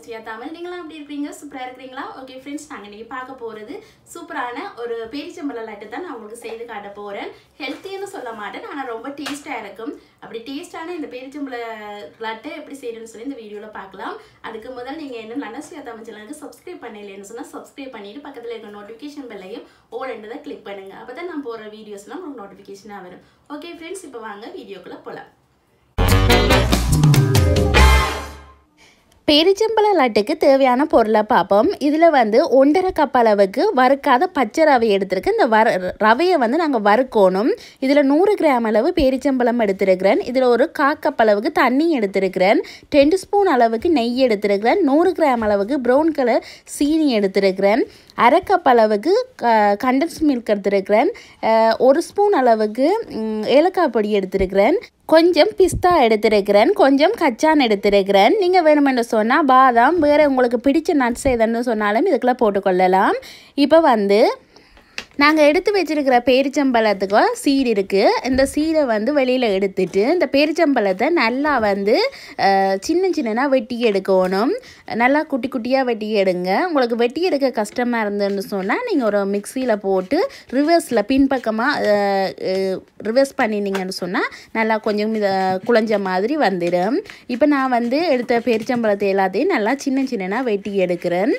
ஸ்ரீயா தமிழ் நீங்களாம் எப்படி இருக்கிறீங்க சூப்பராக இருக்கிறீங்களா ஓகே ஃப்ரெண்ட்ஸ் நாங்கள் இன்றைக்கி பார்க்க போகிறது சூப்பரான ஒரு பேரிச்சம்பழ லட்டு தான் நான் உங்களுக்கு செய்து காட்ட போகிறேன் ஹெல்த்தின்னு சொல்ல மாட்டேன் ஆனால் ரொம்ப டேஸ்ட்டாக இருக்கும் அப்படி டேஸ்ட்டான இந்த பேரிச்சம்பழ லட்டை எப்படி செய்யணும்னு சொல்லி இந்த வீடியோவில் பார்க்கலாம் அதுக்கு முதல் நீங்கள் இன்னும் லனஸ்ரீயா தமிழ் சேனலுக்கு சப்ஸ்கிரைப் பண்ணலைன்னு சொன்னால் சப்ஸ்கிரைப் பண்ணிவிட்டு பக்கத்தில் இருக்க நோட்டிஃபிகேஷன் பெல்லையும் ஓலன்றதை கிளிக் பண்ணுங்கள் அப்போ தான் நான் போடுற வீடியோஸ்லாம் உங்களுக்கு நோட்டிஃபிகேஷனாக வரும் ஓகே ஃப்ரெண்ட்ஸ் இப்போ வாங்க வீடியோக்குள்ளே போகலாம் பேரிச்சம்பழ லட்டுக்கு தேவையான பொருளை பார்ப்போம் இதில் வந்து ஒன்றரை கப் அளவுக்கு வறுக்காத பச்சை ரவை எடுத்திருக்கு இந்த வர ரவையை வந்து நாங்கள் வறுக்கணும் இதில் நூறு கிராம் அளவு பேரிச்சம்பழம் எடுத்திருக்கிறேன் இதில் ஒரு கா கப் அளவுக்கு தண்ணி எடுத்திருக்கிறேன் ரெண்டு ஸ்பூன் அளவுக்கு நெய் எடுத்திருக்கிறேன் நூறு கிராம் அளவுக்கு ப்ரௌன் கலர் சீனி எடுத்திருக்கிறேன் அரை கப் அளவுக்கு க கண்டன்ஸ் மில்க் எடுத்திருக்கிறேன் ஒரு ஸ்பூன் அளவுக்கு ஏலக்காய் பொடி எடுத்திருக்கிறேன் கொஞ்சம் பிஸ்தா எடுத்திருக்கிறேன் கொஞ்சம் கச்சான் எடுத்திருக்கிறேன் நீங்கள் வேணுமென்று சொன்னால் பாதாம் வேறு உங்களுக்கு பிடிச்ச நட்ஸ் எதுன்னு சொன்னாலும் இதுக்குள்ளே போட்டுக்கொள்ளலாம் இப்போ வந்து நாங்கள் எடுத்து வச்சுருக்கிற பேரிச்சம்பழத்துக்கு சீடு இருக்குது இந்த சீடை வந்து வெளியில் எடுத்துட்டு இந்த பேரிச்சம்பழத்தை நல்லா வந்து சின்ன சின்னதாக வெட்டி எடுக்கணும் நல்லா குட்டி குட்டியாக வெட்டி எடுங்க உங்களுக்கு வெட்டி எடுக்க கஷ்டமாக இருந்ததுன்னு சொன்னால் நீங்கள் ஒரு மிக்சியில் போட்டு ரிவர்ஸில் பின்பக்கமாக ரிவர்ஸ் பண்ணினீங்கன்னு சொன்னால் நல்லா கொஞ்சம் இதை குழஞ்ச மாதிரி வந்துடும் இப்போ நான் வந்து எடுத்த பேரிச்சம்பழத்தை எல்லாத்தையும் நல்லா சின்ன சின்னதாக வெட்டி எடுக்கிறேன்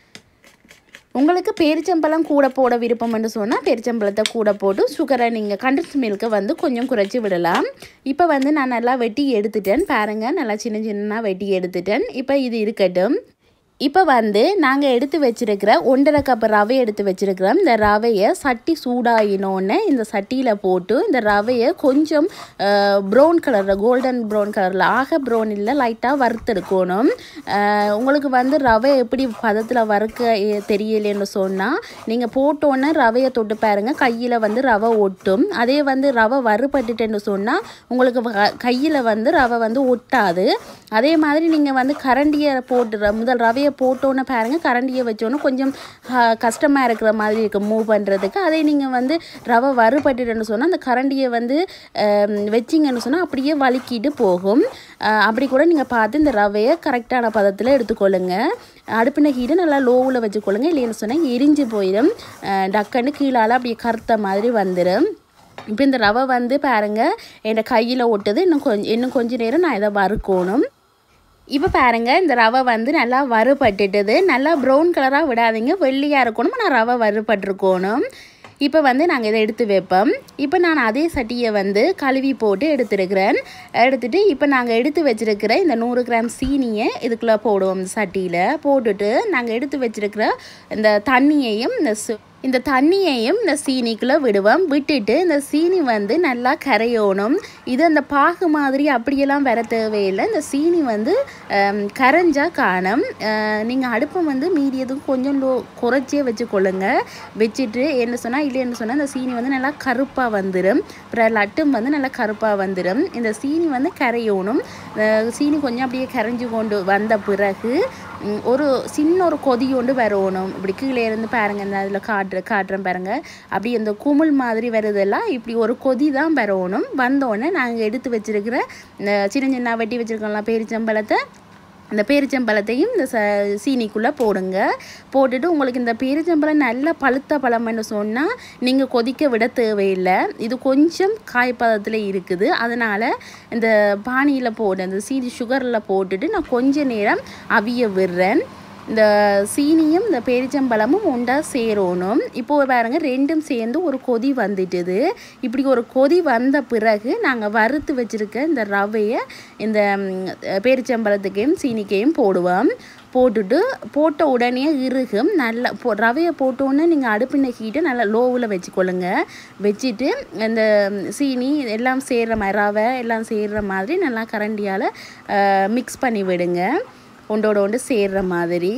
உங்களுக்கு பேரிச்சம்பழம் கூட போட விருப்பம்னு சொன்னால் பேரிச்சம்பழத்தை கூட போட்டு சுகரை நீங்கள் கண்டன்ஸ் மில்கை வந்து கொஞ்சம் குறைச்சி விடலாம் இப்போ வந்து நான் நல்லா வெட்டி எடுத்துட்டேன் பாருங்கள் நல்லா சின்ன சின்னதாக வெட்டி எடுத்துட்டேன் இப்போ இது இருக்கட்டும் இப்போ வந்து நாங்கள் எடுத்து வச்சுருக்கிற ஒன்றரை கப் ரவை எடுத்து வச்சுருக்கிறோம் இந்த ரவையை சட்டி சூடாயினோன்னு இந்த சட்டியில் போட்டு இந்த ரவையை கொஞ்சம் ப்ரௌன் கலரில் கோல்டன் ப்ரௌன் கலரில் ஆக ப்ரௌன் இல்லை லைட்டாக வறுத்தெடுக்கணும் உங்களுக்கு வந்து ரவை எப்படி பதத்தில் வறுக்க தெரியலன்னு சொன்னால் நீங்கள் போட்டோன்னே ரவையை தொட்டு பாருங்கள் கையில் வந்து ரவை ஒட்டும் அதே வந்து ரவை வறுபட்டுட்டேன்னு சொன்னால் உங்களுக்கு கையில் வந்து ரவை வந்து ஒட்டாது அதே மாதிரி நீங்கள் வந்து கரண்டியை போட்டு முதல் ரவையை போட்டோன்னு பாருங்கள் கரண்டியை வச்சோன்னே கொஞ்சம் கஷ்டமாக இருக்கிற மாதிரி இருக்குது மூவ் பண்ணுறதுக்கு அதே நீங்கள் வந்து ரவை வறுபட்டுன்னு சொன்னால் அந்த கரண்டியை வந்து வச்சிங்கன்னு சொன்னால் அப்படியே வலிக்கிட்டு போகும் அப்படி கூட நீங்கள் பார்த்து இந்த ரவையை கரெக்டான பதத்தில் எடுத்துக்கொள்ளுங்க அடுப்பின ஹீட்டை நல்லா லோவில் வச்சுக்கொள்ளுங்க இல்லைன்னு சொன்னால் எரிஞ்சு போயிடும் டக்குன்னு கீழால் அப்படியே கருத்த மாதிரி வந்துடும் இப்போ இந்த ரவை வந்து பாருங்கள் என் கையில் ஒட்டுது இன்னும் கொஞ்சம் இன்னும் கொஞ்சம் நேரம் நான் இதை வறுக்கணும் இப்போ பாருங்கள் இந்த ரவை வந்து நல்லா வறுபட்டுட்டுது நல்லா ப்ரௌன் கலராக விடாதீங்க வெள்ளியாக இருக்கணும் நான் ரவை வறுபட்டிருக்கணும் இப்போ வந்து நாங்கள் இதை எடுத்து வைப்போம் இப்போ நான் அதே சட்டியை வந்து கழுவி போட்டு எடுத்துருக்கிறேன் எடுத்துகிட்டு இப்போ நாங்கள் எடுத்து வச்சுருக்கிற இந்த நூறு கிராம் சீனியை இதுக்குள்ளே போடுவோம் சட்டியில் போட்டுட்டு நாங்கள் எடுத்து வச்சுருக்கிற இந்த தண்ணியையும் இந்த இந்த தண்ணியையும் இந்த சீனிக்குள்ளே விடுவோம் விட்டுட்டு இந்த சீனி வந்து நல்லா கரையணும் இது அந்த பாகு மாதிரி அப்படியெல்லாம் வர தேவையில்லை இந்த சீனி வந்து கரைஞ்சால் காணும் நீங்கள் அடுப்பை வந்து மீடியதும் கொஞ்சம் லோ குறைச்சே வச்சுக்கொள்ளுங்க வச்சுட்டு என்ன சொன்னால் இல்லைன்னு சொன்னால் இந்த சீனி வந்து நல்லா கருப்பாக வந்துடும் அப்புறம் லட்டும் வந்து நல்லா கருப்பாக வந்துடும் இந்த சீனி வந்து கரையணும் சீனி கொஞ்சம் அப்படியே கரைஞ்சி கொண்டு வந்த பிறகு ஒரு சின்ன ஒரு கொதி கொண்டு வரணும் இப்படி கீழே இருந்து பாருங்கள் இந்த அதில் காட்டுற காட்டுறேன் பாருங்கள் அப்படி இந்த குமிழ் மாதிரி வருதெல்லாம் இப்படி ஒரு கொதி தான் வரணும் வந்தோடனே நாங்கள் எடுத்து வச்சுருக்கிற இந்த சின்ன சின்ன வெட்டி வச்சுருக்கோம்லாம் பேரிச்சம்பழத்தை இந்த பேரிச்சம்பழத்தையும் இந்த ச சீனிக்குள்ளே போடுங்க போட்டுட்டு உங்களுக்கு இந்த பேரிச்சம்பழம் நல்ல பழுத்த பழம்னு சொன்னால் நீங்கள் கொதிக்க விட தேவையில்லை இது கொஞ்சம் காய்ப்பதத்தில் இருக்குது அதனால் இந்த பானியில் போடு இந்த சீனி சுகரில் போட்டுட்டு நான் கொஞ்ச நேரம் அவிய விடுறேன் இந்த சீனியும் இந்த பேரிச்சம்பழமும் ஒன்றா சேரணும் இப்போது பாருங்கள் ரெண்டும் சேர்ந்து ஒரு கொதி வந்துட்டுது இப்படி ஒரு கொதி வந்த பிறகு நாங்கள் வறுத்து வச்சுருக்க இந்த ரவையை இந்த பேரிச்சம்பழத்துக்கையும் சீனிக்கையும் போடுவோம் போட்டுட்டு போட்ட உடனே இறுகும் நல்லா போ ரவையை போட்டோன்னே நீங்கள் அடுப்பின ஹீட்டை நல்லா லோவில் வச்சுக்கொள்ளுங்க வச்சுட்டு இந்த சீனி எல்லாம் சேர்கிற மாதிரி ரவை எல்லாம் சேர்கிற மாதிரி நல்லா கரண்டியால் மிக்ஸ் பண்ணி விடுங்க ஒன்றோட ஒன்று சேர்கிற மாதிரி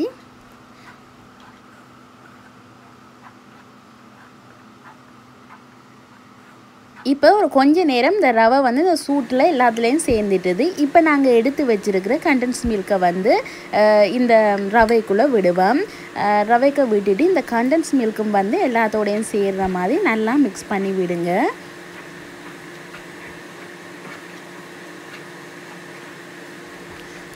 இப்போ ஒரு கொஞ்ச நேரம் இந்த ரவை வந்து இந்த சூட்டில் எல்லாத்துலேயும் சேர்ந்துட்டுது இப்போ நாங்கள் எடுத்து வச்சுருக்கிற கண்டன்ஸ் மில்கை வந்து இந்த ரவைக்குள்ளே விடுவோம் ரவைக்கு விட்டுட்டு இந்த கண்டன்ஸ் மில்க்கும் வந்து எல்லாத்தோடையும் சேர்கிற மாதிரி நல்லா மிக்ஸ் பண்ணி விடுங்க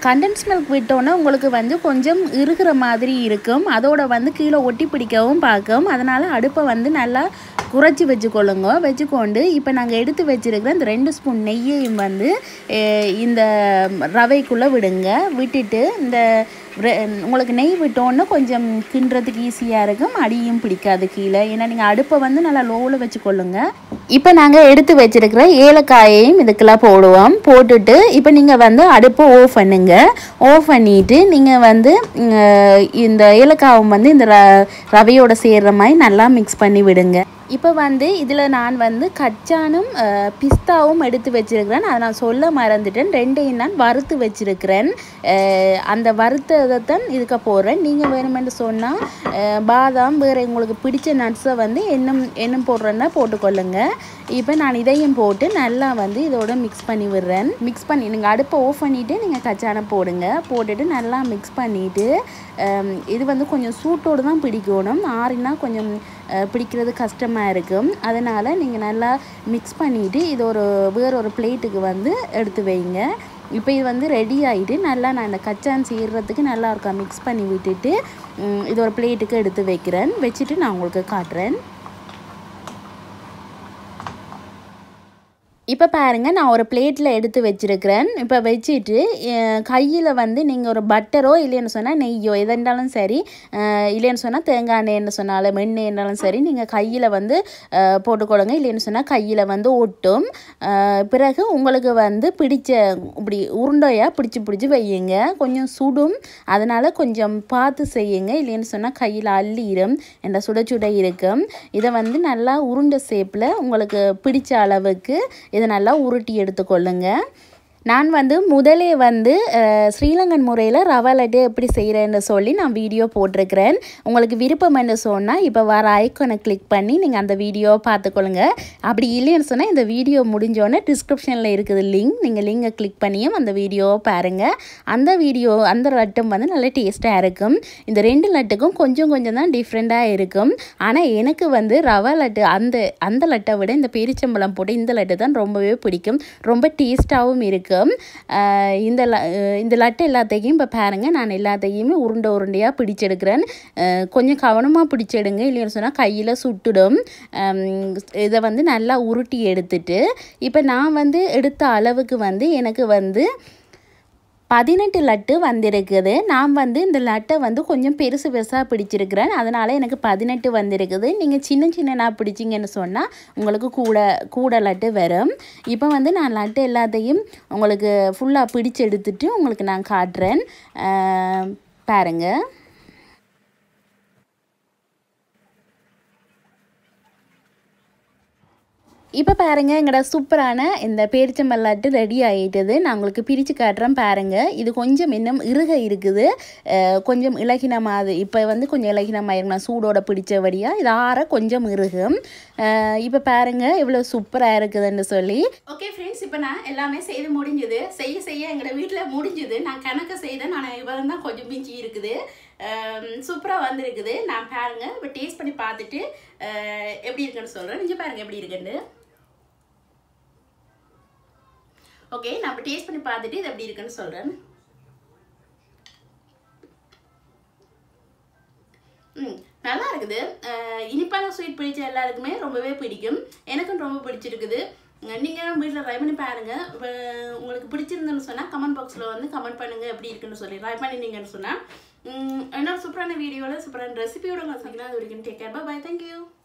கண்டென்ஸ் மில்க் விட்டோன்னே உங்களுக்கு வந்து கொஞ்சம் இருக்கிற மாதிரி இருக்கும் அதோட வந்து கீழே ஒட்டி பிடிக்கவும் பார்க்கும் அதனால் அடுப்பை வந்து நல்லா குறைச்சி வச்சுக்கொள்ளுங்க வச்சுக்கொண்டு இப்போ நாங்கள் எடுத்து வச்சுருக்கிற இந்த ரெண்டு ஸ்பூன் நெய்யையும் வந்து அஹ், இந்த ரவைக்குள்ளே விடுங்க விட்டுட்டு இந்த ரெ- உங்களுக்கு நெய் விட்டோன்னே கொஞ்சம் கிண்டுறதுக்கு ஈஸியாக இருக்கும் அடியும் பிடிக்காது கீழே ஏன்னா நீங்கள் அடுப்பை வந்து நல்லா லோவில் வச்சுக்கொள்ளுங்க இப்போ நாங்கள் எடுத்து வச்சிருக்கிற ஏலக்காயையும் இதுக்கெல்லாம் போடுவோம் போட்டுட்டு இப்போ நீங்கள் வந்து அடுப்பை ஆஃப் பண்ணுங்க ஆஃப் பண்ணிட்டு நீங்கள் வந்து உம், இந்த ஏலக்காவும் வந்து இந்த ர- ரவையோட சேர்ற மாதிரி நல்லா மிக்ஸ் பண்ணி விடுங்க இப்போ வந்து இதில் நான் வந்து கச்சானும் அஹ், பிஸ்தாவும் எடுத்து வச்சிருக்கிறேன் அதை நான் சொல்ல மறந்துட்டேன் ரெண்டையும் நான் வறுத்து வச்சிருக்கிறேன் அஹ், அந்த வறுத்ததைத்தான் இதுக்க போடுறேன் நீங்கள் வேணுமென்று சொன்னால் பாதாம் வேறு உங்களுக்கு பிடிச்ச நட்ஸை வந்து என்னும் என்னும் போடுறேன்னா போட்டுக்கொள்ளுங்க இப்போ நான் இதையும் போட்டு நல்லா வந்து இதோட மிக்ஸ் பண்ணி விடுறேன் மிக்ஸ் பண்ணி நீங்கள் அடுப்பை ஆஃப் பண்ணிவிட்டு நீங்கள் கச்சானை போடுங்க போட்டுட்டு நல்லா மிக்ஸ் பண்ணிவிட்டு இது வந்து கொஞ்சம் சூட்டோடு தான் பிடிக்கணும் ஆறினா கொஞ்சம் அஹ், பிடிக்கிறது கஷ்டமாக இருக்கும் அதனால் நீங்கள் நல்லா மிக்ஸ் பண்ணிவிட்டு இது ஒரு வேற ஒரு பிளேட்டுக்கு வந்து எடுத்து வைங்க இப்போ இது வந்து ரெடி ஆகிட்டு நல்லா நான் இந்த கச்சான் செய்கிறதுக்கு நல்லா இருக்கா மிக்ஸ் பண்ணி விட்டுட்டு ம், இது ஒரு பிளேட்டுக்கு எடுத்து வைக்கிறேன் வச்சுட்டு நான் உங்களுக்கு காட்டுறேன் இப்போ பாருங்க நான் ஒரு பிளேட்டில் எடுத்து வச்சிருக்கிறேன் இப்போ வச்சுட்டு கையில் வந்து நீங்கள் ஒரு பட்டரோ இல்லைன்னு சொன்னால் நெய்யோ எதுனாலும் சரி அஹ், இல்லைன்னு சொன்னால் தேங்காய் எண்ணெய்னு சொன்னாலும் எண்ணெய்னாலும் சரி நீங்கள் கையில் வந்து அஹ், போட்டுக்கொள்ளுங்க இல்லைன்னு சொன்னால் கையில் வந்து ஒட்டும் அஹ், பிறகு உங்களுக்கு வந்து பிடிச்ச இப்படி உருண்டையாக பிடிச்சி பிடிச்சி வையுங்க கொஞ்சம் சுடும் அதனால் கொஞ்சம் பார்த்து செய்யுங்க இல்லைன்னு சொன்னால் கையில் அள்ளிடும் என்ற சுட சுட இருக்கும் இதை வந்து நல்லா உருண்டை ஷேப்பில் உங்களுக்கு பிடிச்ச அளவுக்கு இதை நல்லா உருட்டி எடுத்துக்கொள்ளுங்க நான் வந்து முதலே வந்து அஹ், ஸ்ரீலங்கன் முறையில் ரவா லட்டு எப்படி செய்கிறேன்னு சொல்லி நான் வீடியோ போட்டிருக்கிறேன் உங்களுக்கு விருப்பம் என்று சொன்னால் இப்போ வர ஐக்கனை கிளிக் பண்ணி நீங்கள் அந்த வீடியோவை பார்த்துக்கொள்ளுங்க அப்படி இல்லைன்னு சொன்னால் இந்த வீடியோ முடிஞ்சோடனே டிஸ்கிரிப்ஷனில் இருக்குது லிங்க் நீங்கள் லிங்கை கிளிக் பண்ணியும் அந்த வீடியோவை பாருங்கள் அந்த வீடியோ அந்த லட்டும் வந்து நல்ல டேஸ்ட்டாக இருக்கும் இந்த ரெண்டு லட்டுக்கும் கொஞ்சம் கொஞ்சம் தான் டிஃப்ரெண்ட்டாக இருக்கும் ஆனால் எனக்கு வந்து ரவா லட்டு அந்த அந்த லட்டை விட இந்த பேரிச்சம்பழம் போட்டு இந்த லட்டு தான் ரொம்பவே பிடிக்கும் ரொம்ப டேஸ்ட்டாகவும் இருக்கும் ஆஹ் இந்த ல அஹ் இந்த லட்டு எல்லாத்தையும் இப்போ பாருங்க நான் எல்லாத்தையுமே உருண்டை உருண்டையாக பிடிச்செடுக்கிறேன் ஆஹ் கொஞ்சம் கவனமாக பிடிச்செடுங்க இல்லைன்னு சொன்னால் கையில் சுட்டுடும் ஆம், இதை வந்து நல்லா உருட்டி எடுத்துட்டு இப்போ நான் வந்து எடுத்த அளவுக்கு வந்து எனக்கு வந்து பதினெட்டு லட்டு வந்திருக்குது நான் வந்து இந்த லட்டை வந்து கொஞ்சம் பெருசு பெருசாக பிடிச்சிருக்கிறேன் அதனால் எனக்கு பதினெட்டு வந்திருக்குது நீங்கள் சின்ன சின்னனா பிடிச்சிங்கன்னு சொன்னால் உங்களுக்கு கூட கூட லட்டு வரும் இப்போ வந்து நான் லட்டு எல்லாத்தையும் உங்களுக்கு ஃபுல்லாக பிடிச்சு எடுத்துட்டு உங்களுக்கு நான் காட்டுறேன் ஆஹ் பாருங்க இப்போ பாருங்க எங்களோட சூப்பரான இந்த பேரிச்சம்பல்லாட்டு ரெடி ஆகிட்டது நான் உங்களுக்கு பிரித்து காட்டுறேன் பாருங்க இது கொஞ்சம் இன்னும் இறுக இருக்குது அஹ் கொஞ்சம் இலகின மாதிரி இப்போ வந்து கொஞ்சம் இலகினமாயிருக்கும் நான் சூடோட பிடிச்சபடியாக இது ஆற கொஞ்சம் இறுகும் அஹ் இப்போ பாருங்க இவ்வளோ சூப்பராக இருக்குதுன்னு சொல்லி ஓகே ஃப்ரெண்ட்ஸ் இப்போ நான் எல்லாமே செய்து முடிஞ்சது செய்ய செய்ய எங்களோட வீட்டில் முடிஞ்சது நான் கணக்கு செய்தேன் நான் இவரம் தான் கொஞ்சம் மிஞ்சி இருக்குது சூப்பராக வந்திருக்குது நான் பாருங்க இப்போ டேஸ்ட் பண்ணி பார்த்துட்டு அஹ், எப்படி இருக்குன்னு சொல்கிறேன் நீங்கள் பாருங்க எப்படி இருக்குன்னு ஓகே நான் இப்போ டேஸ்ட் பண்ணி பார்த்துட்டு இது எப்படி இருக்குன்னு சொல்கிறேன் ம் நல்லா இருக்குது அஹ் இனிப்பான ஸ்வீட் பிடிச்ச எல்லாருக்குமே ரொம்பவே பிடிக்கும் எனக்கும் ரொம்ப பிடிச்சிருக்குது நீங்கள் வீட்டில் ட்ரை பண்ணி பாருங்கள் இப்போ உங்களுக்கு பிடிச்சிருந்துன்னு சொன்னால் கமெண்ட் பாக்ஸில் வந்து கமெண்ட் பண்ணுங்கள் எப்படி இருக்குன்னு சொல்லி ட்ரை பண்ணினீங்கன்னு சொன்னால் இன்னொரு சூப்பரான வீடியோவில் சூப்பரான ரெசிபியோட உங்களை சந்திக்கலாம் அது வரைக்கும் டேக் கேர் பாய் தேங்க்யூ